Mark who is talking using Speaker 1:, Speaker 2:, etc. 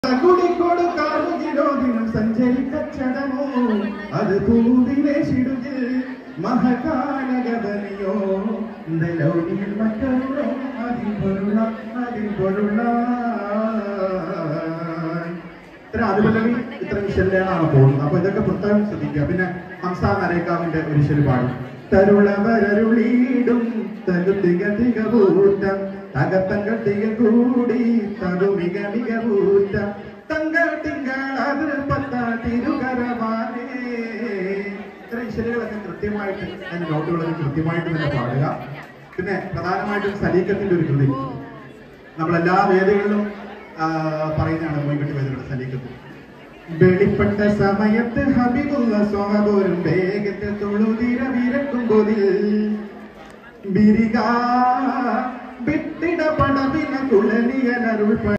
Speaker 1: കുടിക്കോട് കാറുകിലോദിനം സഞ്ചരിക്കച്ചടമോ അത് പൂവിലേശിടുകിൽ മഹകാലഗതനിയോ നിലവിൽ മറ്റൊരു അതിൻ പൊരുള അതിൻ പൊരുള ഇത്ര അതുപല്ലവി ഇത്ര വിശലിലാണ് പോകുന്നത് അപ്പൊ ഇതൊക്കെ പ്രത്യേകം ശ്രദ്ധിക്കുക പിന്നെ ഹംസ നരേക്കാവിന്റെ ഒരു വിശല് പാടും തരുളവരരുളീടും തകുതിക തികവൂറ്റം തകത്തങ്ക തിക കൂടി തകുമിക മികവൂറ്റം തങ്കൾ തിങ്കൾ അത് പത്ത തിരുകരമാനേ ഇത്ര വിശലുകളൊക്കെ കൃത്യമായിട്ട് അതിന്റെ നോട്ടുകളൊക്കെ കൃത്യമായിട്ട് തന്നെ പാടുക പിന്നെ പ്രധാനമായിട്ടും സലീക്കത്തിന്റെ ഒരു കൃതി നമ്മളെല്ലാ വേദികളിലും ആ, പറയുന്നതാണ് മൊയ്കട്ടി വേദികളുടെ സലീക്കത്ത് വെളിപ്പെട്ട സമയത്ത് ഹബീബുള്ള സ്വഹബോരും വേഗത്തിൽ തൊഴുതിര വിരക്കുമ്പോതിൽ ബിരിക വിട്ടിട പടവിന കുളനിയനരുൾപ്പ